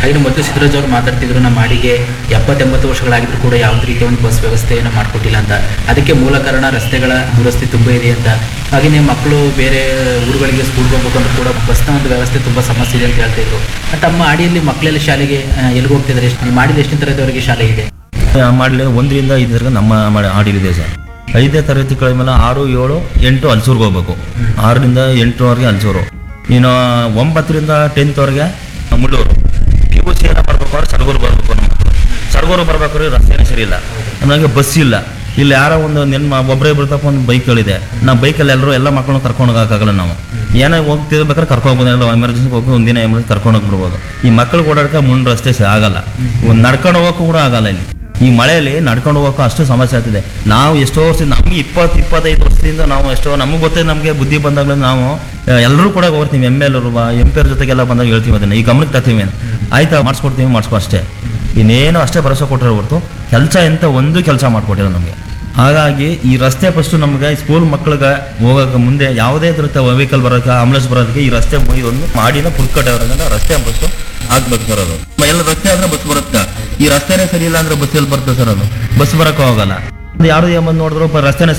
ಹಾಗೆ ಮೊದಲು ಸಿದ್ದರಾಜ್ ಅವರು ಮಾತಾಡ್ತಿದ್ರು ನಮ್ಮ ಮಾಡಿಗೆ ಎಪ್ಪತ್ತೆಂಬತ್ತು ವರ್ಷಗಳಾಗಿದ್ರು ಕೂಡ ಯಾವುದೇ ರೀತಿಯ ಒಂದು ಬಸ್ ವ್ಯವಸ್ಥೆಯನ್ನು ಮಾಡಿಕೊಟ್ಟಿಲ್ಲ ಅಂತ ಅದಕ್ಕೆ ಮೂಲ ಕಾರಣ ರಸ್ತೆಗಳ ದುರಸ್ತಿ ತುಂಬ ಇದೆ ಅಂತ ಹಾಗೆಯೇ ಮಕ್ಕಳು ಬೇರೆ ಊರುಗಳಿಗೆ ಸ್ಕೂಲ್ಗೆ ಹೋಗ್ಬೇಕು ಅಂದ್ರೂ ಕೂಡ ಬಸ್ನ ಒಂದು ವ್ಯವಸ್ಥೆ ತುಂಬ ಸಮಸ್ಯೆ ಇದೆ ಅಂತ ಹೇಳ್ತಾ ಇದ್ರು ತಮ್ಮ ಆಡಿಯಲ್ಲಿ ಮಕ್ಕಳೆಲ್ಲ ಶಾಲೆಗೆ ಆ, ಎಲ್ಲಿಗೆ ಹೋಗ್ತಿದ್ದಾರೆ ಎಷ್ಟು ನೀವು ಮಾಡಿದ ಎಷ್ಟನೇ ತರಗತಿವರೆಗೆ ಶಾಲೆ ಇದೆ ಮಾಡಲಿ ಒಂದರಿಂದ ಐದರವರೆಗೆ ನಮ್ಮ ಮಾಡಿ ಆಡಿಲಿದೆ ಸರ್ ಐದನೇ ತರಗತಿ ಕಳೆದ ಮೇಲೆ ಆರು ಏಳು ಎಂಟು ಹಲ್ಸೂರ್ಗೆ ಹೋಗ್ಬೇಕು ಆರರಿಂದ ಎಂಟರವರೆಗೆ ಹಲ್ಸೂರು ಇನ್ನು ಒಂಬತ್ತರಿಂದ ಟೆಂತ್ವರೆಗೆ ಮುಳ್ಳೂರು ಪಿ ಯು ಸಿ ಏನೋ ಬರ್ಬೇಕಾದ್ರೆ ಸರಗೂರು ಬರಬೇಕು ನಮ್ಮ ಮಕ್ಕಳು ಸರಗೂರು ಬರ್ಬೇಕಾದ್ರೆ ರಸ್ತೆನೇ ಸರಿ ಇಲ್ಲ ನಮಗೆ ಬಸ್ ಇಲ್ಲ ಇಲ್ಲಿ ಯಾರೋ ಒಂದು ನೆನ್ಮ ಒಬ್ಬರೇ ಬರ್ತಪ್ಪ ಒಂದು ಬೈಕ್ಗಳಿದೆ ನಾವು ಬೈಕಲ್ಲಿ ಎಲ್ಲರೂ ಎಲ್ಲ ಮಕ್ಕಳನ್ನ ಕರ್ಕೊಂಡು ಹೋಗೋಕ್ಕಾಗಲ್ಲ ನಾವು ಏನೋ ಹೋಗ್ತಿರ್ಬೇಕಾದ್ರೆ ಕರ್ಕೊಂಡು ಹೋಗೋದಿಲ್ಲ ಎಮರ್ಜೆನ್ಸಿ ಹೋಗಿ ಒಂದಿನ ಎಮರ್ಜೆನ್ಸಿ ಕರ್ಕೊಂಡು ಹೋಗ್ಬಿಡ್ಬೋದು ಈ ಮಕ್ಕಳು ಓಡಾಡಕ್ಕೆ ಮುಂದೆ ರಸ್ತೆ ಸ- ಆಗಲ್ಲ ಒಂದು ನಡ್ಕೊಂಡು ಹೋಗೋಕ್ಕೂ ಕೂಡ ಆಗಲ್ಲ ಇಲ್ಲಿ ಈ ಮಳೆಯಲ್ಲಿ ನಡ್ಕೊಂಡು ಹೋಗೋಕೆ ಅಷ್ಟು ಸಮಸ್ಯೆ ಆಗ್ತಿದೆ ನಾವು ಎಷ್ಟೋ ವರ್ಷ ನಮ್ಗೆ ಇಪ್ಪತ್ತು ಇಪ್ಪತ್ತೈದು ವರ್ಷದಿಂದ ನಾವು ಎಷ್ಟೋ ನಮಗೆ ಗೊತ್ತೇ ನಮಗೆ ಬುದ್ಧಿ ಬಂದಾಗಲೂ ನಾವು ಎಲ್ಲರೂ ಕೂಡ ಹೋಗ್ತೀವಿ ಎಮ್ ಎಲ್ ಎಂ ಪಿ ಅವ್ರ ಜೊತೆಗೆಲ್ಲ ಬಂದಾಗ ಹೇಳ್ತೀವಿ ಅದನ್ನ ಈ ಗಮನಕ್ಕೆ ತರ್ತೀವಿ ಅಂತ. ಆಯ್ತಾ ಮಾಡಿಸ್ಕೊಡ್ತೀವಿ ಮಾಡಿಸ್ಕೊ ಅಷ್ಟೇ ಇನ್ನೇನು ಅಷ್ಟೇ ಭರವಸೆ ಕೊಟ್ಟರೆ ಹೊರತು ಕೆಲಸ ಎಂತ ಒಂದು ಕೆಲಸ ಮಾಡಿಕೊಟ್ಟಿಲ್ಲ ನಮಗೆ ಹಾಗಾಗಿ ಈ ರಸ್ತೆ ಫಸ್ಟು ನಮಗೆ ಸ್ಕೂಲ್ ಮಕ್ಕಳಿಗೆ ಹೋಗೋಕೆ ಮುಂದೆ ಯಾವುದೇ ಥರದ ವೆಹಿಕಲ್ ಬರೋಕೆ ಆಂಬುಲೆನ್ಸ್ ಬರೋದಕ್ಕೆ ಈ ರಸ್ತೆ ಇದೊಂದು ಮಾಡಿನ ಪುರ್ಕಟ್ಟೆ ರಸ್ತೆ ಫಸ್ಟು ಆಗ್ಬೇಕು ಸರ್ ಅದು ಎಲ್ಲ ರಸ್ತೆ ಆದ್ರೆ ಬಸ್ ಬರುತ್ತೆ ಈ ರಸ್ತೆನೇ ಸರಿ ಇಲ್ಲ ಅಂದ್ರೆ ಬಸ್ ಎಲ್ಲಿ ಬರುತ್ತೆ ಸರ್ ಅದು ಬಸ್ ಬರಕ್ಕೆ ಹೋಗಲ್ಲ ಯಾರು ಬಂದು ನೋಡಿದ್ರು ಪ- ರಸ್ತೆನೇ